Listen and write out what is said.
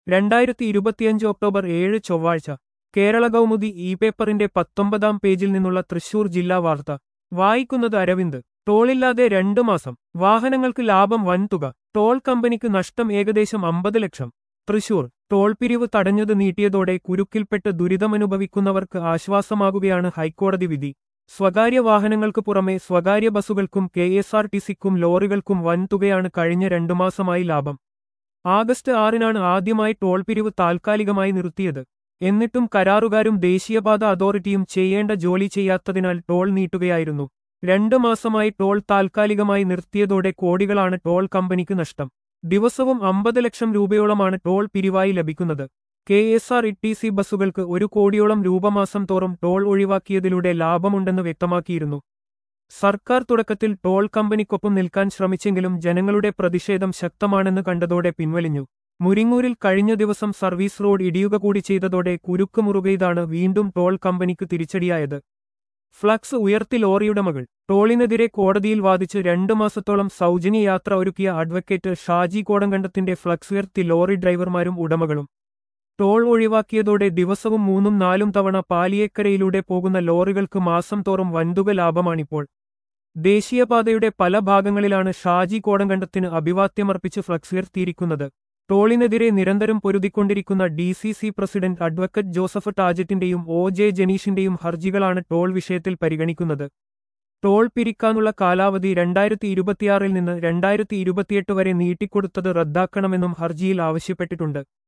രണ്ടായിരത്തി ഇരുപത്തിയഞ്ച് ഒക്ടോബർ ഏഴ് ചൊവ്വാഴ്ച കേരള കൗമുദി ഇ പേപ്പറിന്റെ പത്തൊമ്പതാം പേജിൽ നിന്നുള്ള തൃശൂർ ജില്ലാ വാർത്ത വായിക്കുന്നത് അരവിന്ദ് ടോളില്ലാതെ രണ്ടു മാസം വാഹനങ്ങൾക്ക് ലാഭം വൻതുക ടോൾ കമ്പനിക്ക് നഷ്ടം ഏകദേശം അമ്പത് ലക്ഷം തൃശൂർ ടോൾ പിരിവ് തടഞ്ഞത് നീട്ടിയതോടെ കുരുക്കിൽപ്പെട്ട് ദുരിതമനുഭവിക്കുന്നവർക്ക് ആശ്വാസമാകുകയാണ് ഹൈക്കോടതി വിധി സ്വകാര്യ വാഹനങ്ങൾക്ക് പുറമെ സ്വകാര്യ ബസ്സുകൾക്കും കെ എസ് ആർ ടി സിക്കും ലോറികൾക്കും വൻതുകയാണ് കഴിഞ്ഞ രണ്ടു മാസമായി ലാഭം ആഗസ്റ്റ് ആറിനാണ് ആദ്യമായി ടോൾ പിരിവ് താൽക്കാലികമായി നിർത്തിയത് എന്നിട്ടും കരാറുകാരും ദേശീയപാത അതോറിറ്റിയും ചെയ്യേണ്ട ജോലി ചെയ്യാത്തതിനാൽ ടോൾ നീട്ടുകയായിരുന്നു രണ്ടു മാസമായി ടോൾ താൽക്കാലികമായി നിർത്തിയതോടെ കോടികളാണ് ടോൾ കമ്പനിക്ക് നഷ്ടം ദിവസവും അമ്പത് ലക്ഷം രൂപയോളമാണ് ടോൾ പിരിവായി ലഭിക്കുന്നത് K S R E T C ബസ്സുകൾക്ക് ഒരു കോടിയോളം രൂപ മാസം തോറും ടോൾ ഒഴിവാക്കിയതിലൂടെ ലാഭമുണ്ടെന്ന് വ്യക്തമാക്കിയിരുന്നു സർക്കാർ തുടക്കത്തിൽ ടോൾ കമ്പനിക്കൊപ്പം നിൽക്കാൻ ശ്രമിച്ചെങ്കിലും ജനങ്ങളുടെ പ്രതിഷേധം ശക്തമാണെന്ന് കണ്ടതോടെ പിൻവലിഞ്ഞു മുരിങ്ങൂരിൽ കഴിഞ്ഞ ദിവസം സർവീസ് റോഡ് ഇടിയുക കൂടി ചെയ്തതോടെ കുരുക്ക് മുറുകയതാണ് വീണ്ടും ടോൾ കമ്പനിക്ക് തിരിച്ചടിയായത് ഫ്ലക്സ് ഉയർത്തി ലോറിയുടമകൾ ടോളിനെതിരെ കോടതിയിൽ വാദിച്ച് രണ്ടു മാസത്തോളം സൗജന്യ യാത്ര ഒരുക്കിയ അഡ്വക്കേറ്റ് ഷാജി കോടങ്കണ്ടത്തിന്റെ ഫ്ലക്സ് ഉയർത്തി ലോറി ഡ്രൈവർമാരും ഉടമകളും ടോൾ ഒഴിവാക്കിയതോടെ ദിവസവും മൂന്നും നാലും തവണ പാലിയേക്കരയിലൂടെ പോകുന്ന ലോറികൾക്ക് മാസം തോറും വൻതുക ലാഭമാണിപ്പോൾ ദേശീയപാതയുടെ പല ഭാഗങ്ങളിലാണ് ഷാജി കോടങ്കണ്ടത്തിന് അഭിവാദ്യമർപ്പിച്ച് ഫ്ലക്സ് ഉയർത്തിയിരിക്കുന്നത് ടോളിനെതിരെ നിരന്തരം പൊരുതിക്കൊണ്ടിരിക്കുന്ന D C C president advocate Joseph ടാജറ്റിന്റെയും ഒ ജെ ജനീഷിന്റെയും ഹർജികളാണ് ടോൾ വിഷയത്തിൽ പരിഗണിക്കുന്നത് ടോൾ പിരിക്കാനുള്ള കാലാവധി രണ്ടായിരത്തി ഇരുപത്തിയാറിൽ നിന്ന് രണ്ടായിരത്തി ഇരുപത്തിയെട്ട് വരെ നീട്ടിക്കൊടുത്തത് റദ്ദാക്കണമെന്നും ഹർജിയിൽ ആവശ്യപ്പെട്ടിട്ടുണ്ട്